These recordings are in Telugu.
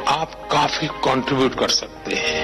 आप काफी कंट्रीब्यूट कर सकते हैं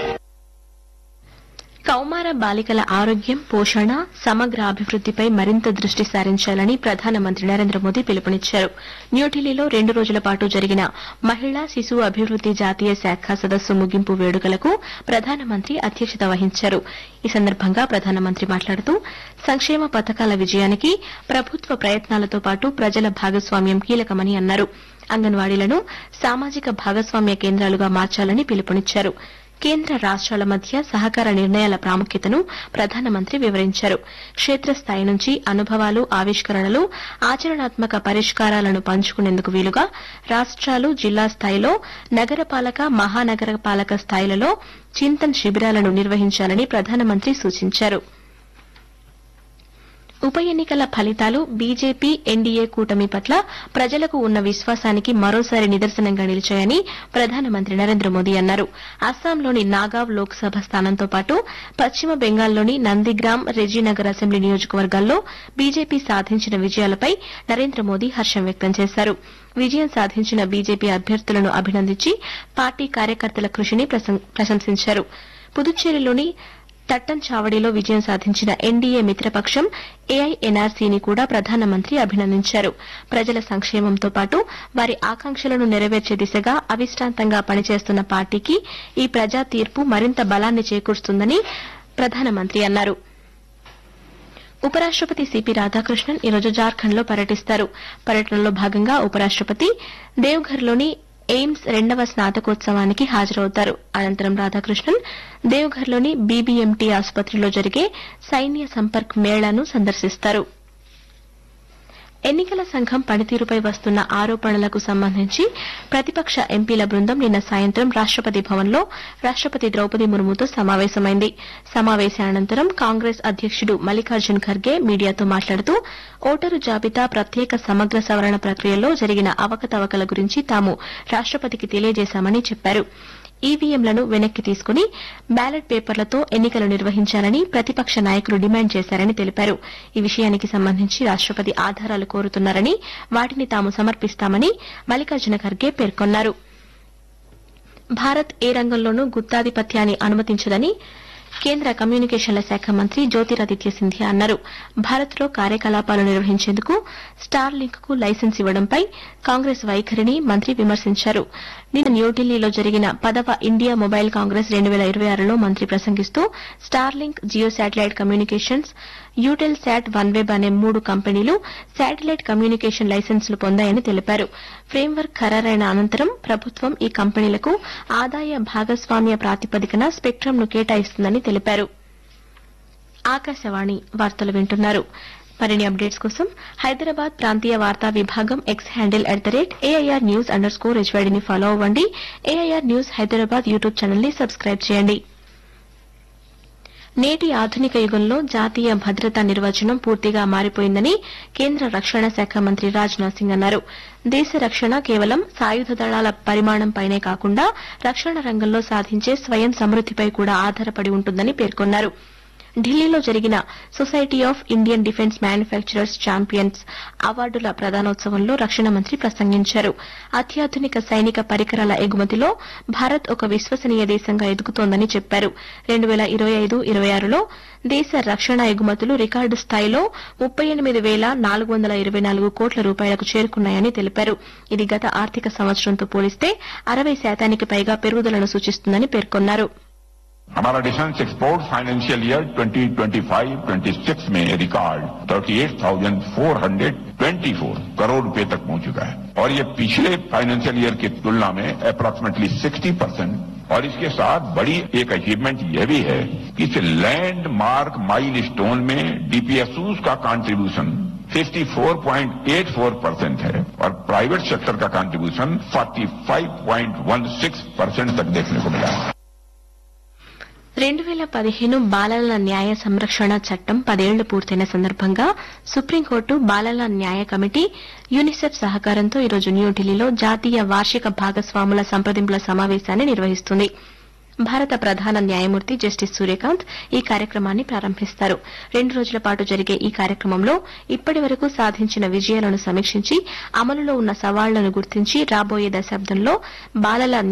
కౌమార బాలికల ఆరోగ్యం పోషణ సమగ్ర అభివృద్దిపై మరింత దృష్టి సారించాలని ప్రధానమంత్రి నరేంద్ర మోదీ పిలుపునిచ్చారు న్యూఢిల్లీలో రెండు రోజుల పాటు జరిగిన మహిళా శిశు అభివృద్ది జాతీయ శాఖ సదస్సు ముగింపు వేడుకలకు ప్రధానమంత్రి అధ్యక్షత వహించారు ఈ సందర్భంగా ప్రధానమంత్రి మాట్లాడుతూ సంక్షేమ పథకాల విజయానికి ప్రభుత్వ ప్రయత్నాలతో పాటు ప్రజల భాగస్వామ్యం కీలకమని అన్నారు అంగన్వాడీలను సామాజిక భాగస్వామ్య కేంద్రాలుగా మార్చాలని పిలుపునిచ్చారు కేంద్ర రాష్ట్రాల మధ్య సహకార నిర్ణయాల ప్రాముఖ్యతను ప్రధానమంత్రి వివరించారు క్షేత్రస్థాయి నుంచి అనుభవాలు ఆవిష్కరణలు ఆచరణాత్మక పరిష్కారాలను పంచుకునేందుకు వీలుగా రాష్ట్రాలు జిల్లా స్థాయిలో నగరపాలక మహానగరపాలక స్థాయిలలో చింతన్ శిబిరాలను నిర్వహించాలని ప్రధానమంత్రి సూచించారు ఉప ఎన్నికల ఫలితాలు బీజేపీ ఎన్డీఏ కూటమి పట్ల ప్రజలకు ఉన్న విశ్వాసానికి మరోసారి నిదర్శనంగా నిలిచాయని ప్రధానమంత్రి నరేంద్ర మోదీ అన్నారు అస్సాంలోని నాగావ్ లోక్సభ స్థానంతో పాటు పశ్చిమ బెంగాల్లోని నందిగ్రామ్ రెజీనగర్ అసెంబ్లీ నియోజకవర్గాల్లో బీజేపీ సాధించిన విజయాలపై నరేంద్ర మోదీ హర్షం వ్యక్తం చేశారు విజయం సాధించిన బీజేపీ అభ్యర్థులను అభినందించి పార్టీ కార్యకర్తల కృషిని ప్రశం- ప్రశంసించారు పుదుచ్చేరిలోని తట్టన్ చావడిలో విజయం సాధించిన ఎన్డీఏ మిత్రపక్షం ఏఐఎన్ఆర్సీని కూడా ప్రధానమంత్రి అభినందించారు ప్రజల సంక్షేమంతో పాటు వారి ఆకాంక్షలను నెరవేర్చే దిశగా అవిశ్రాంతంగా పనిచేస్తున్న పార్టీకి ఈ ప్రజా తీర్పు మరింత బలాన్ని చేకూరుస్తుందని ప్రధానమంత్రి అన్నారు ఉపరాష్టపతి సిపి రాధాకృష్ణన్ ఈరోజు జార్ఖండ్ లో పర్యటిస్తారు పర్యటనలో భాగంగా ఉపరాష్టపతి దేవ్ఘర్లోని ఎయిమ్స్ రెండవ స్నాతకోత్సవానికి హాజరవుతారు అనంతరం రాధాకృష్ణన్ దేవ్ఘర్లోని బీబీఎంటీ ఆసుపత్రిలో జరిగే సైన్య సంపర్క్ మేళాను సందర్శిస్తారు ఎన్నికల సంఘం పనితీరుపై వస్తున్న ఆరోపణలకు సంబంధించి ప్రతిపక్ష ఎంపీల బృందం నిన్న సాయంత్రం రాష్టపతి భవన్లో రాష్టపతి ద్రౌపది ముర్ముతో సమావేశమైంది సమావేశానంతరం కాంగ్రెస్ అధ్యకుడు మల్లికార్జున్ ఖర్గే మీడియాతో మాట్లాడుతూ ఓటరు జాబితా ప్రత్యేక సమగ్ర సవరణ ప్రక్రియలో జరిగిన అవకతవకల గురించి తాము రాష్టపతికి తెలియజేశామని చెప్పారు ఈవీఎంలను వెనక్కి తీసుకుని బ్యాలెట్ పేపర్లతో ఎన్నికలు నిర్వహించాలని ప్రతిపక్ష నాయకులు డిమాండ్ చేశారని తెలిపారు ఈ విషయానికి సంబంధించి రాష్టపతి ఆధారాలు కోరుతున్నారని వాటిని తాము సమర్పిస్తామని మల్లికార్జున ఖర్గే పేర్కొన్నారు భారత్ ఏ రంగంలోనూ గుత్తాధిపత్యాన్ని అనుమతించదని కేంద్ర కమ్యూనికేషన్ల శాఖ మంత్రి జ్యోతిరాదిత్య సింధియా అన్నారు భారత్లో కార్యకలాపాలు నిర్వహించేందుకు స్టార్ లింక్ కు లైసెన్స్ ఇవ్వడంపై కాంగ్రెస్ వైఖరిని మంత్రి విమర్శించారు నిన్న న్యూఢిల్లీలో జరిగిన పదవ ఇండియా మొబైల్ కాంగ్రెస్ రెండు వేల ఇరవై ఆరులో మంత్రి ప్రసంగిస్తూ Starlink Jio satellite communications Eutelsat OneWeb అనే మూడు కంపెనీలు శాటిలైట్ కమ్యూనికేషన్ లైసెన్సులు పొందాయని తెలిపారు ఫ్రేమ్వర్క్ ఖరారైన అనంతరం ప్రభుత్వం ఈ కంపెనీలకు ఆదాయ భాగస్వామ్య ప్రాతిపదికన స్పెక్ట్రంను కేటాయిస్తుందని తెలిపారు ఆకాశవాణి వార్తలు వింటున్నారు మరిన్ని అప్డేట్స్ కోసం హైదరాబాద్ ప్రాంతీయ వార్తా విభాగం X handle at the rate AIR news underscore హెచ్వైడిని ఫాలో అవ్వండి AIR news Hyderabad YouTube channel ని సబ్స్క్రైబ్ చేయండి నేటి ఆధునిక యుగంలో జాతీయ భద్రతా నిర్వచనం పూర్తిగా మారిపోయిందని కేంద్ర రక్షణ శాఖ మంత్రి రాజ్నాథ్ సింగ్ అన్నారు దేశ రక్షణ కేవలం సాయుధ దళాల పరిమాణంపైనే కాకుండా రక్షణ రంగంలో సాధించే స్వయం సమృద్దిపై కూడా ఆధారపడి ఉంటుందని పేర్కొన్నారు ఢిల్లీలో జరిగిన society of Indian defence manufacturers champions అవార్డుల ప్రదానోత్సవంలో రక్షణ మంత్రి ప్రసంగించారు అత్యాధునిక సైనిక పరికరాల ఎగుమతిలో భారత్ ఒక విశ్వసనీయ దేశంగా ఎదుగుతోందని చెప్పారు రెండు వేల ఇరవై ఐదు ఇరవై ఆరులో దేశ రక్షణ ఎగుమతులు రికార్డు స్థాయిలో ముప్పై ఎనిమిది వేల నాలుగు వందల ఇరవై నాలుగు కోట్ల రూపాయలకు చేరుకున్నాయని తెలిపారు ఇది గత ఆర్థిక సంవత్సరంతో పోలిస్తే అరవై శాతానికి పైగా పెరుగుదలను సూచిస్తుందని పేర్కొన్నారు हमारा डिफेंस एक्सपोर्ट फाइनेंशियल ईयर 2025-26 में रिकॉर्ड 38,424 करोड़ रुपए तक पहुंच चुका है और ये पिछले फाइनेंशियल ईयर की तुलना में अप्रोक्सीमेटली 60 परसेंट और इसके साथ बड़ी एक अचीवमेंट यह भी है कि इस लैंडमार्क माइल स्टोन में डीपीएसयूज का कंट्रीब्यूशन 54.84 परसेंट है और प्राइवेट सेक्टर का कंट्रीब्यूशन 45.16 परसेंट तक देखने को मिला है రెండు వేల పదిహేను బాలల న్యాయ సంరక్షణ చట్టం పదేళ్లు పూర్తయిన సందర్భంగా సుప్రీంకోర్టు బాలల న్యాయ కమిటీ యూనిసెఫ్ సహకారంతో ఈరోజు న్యూఢిల్లీలో జాతీయ వార్షిక భాగస్వాముల సంప్రదింపుల సమావేశాన్ని నిర్వహిస్తుంది భారత ప్రధాన న్యాయమూర్తి జస్టిస్ సూర్యకాంత్ ఈ కార్యక్రమాన్ని ప్రారంభిస్తారు రెండు రోజుల పాటు జరిగే ఈ కార్యక్రమంలో ఇప్పటి వరకు సాధించిన విజయాలను సమీక్షించి అమలులో ఉన్న సవాళ్లను గుర్తించి రాబోయే దశాబ్దంలో బాలల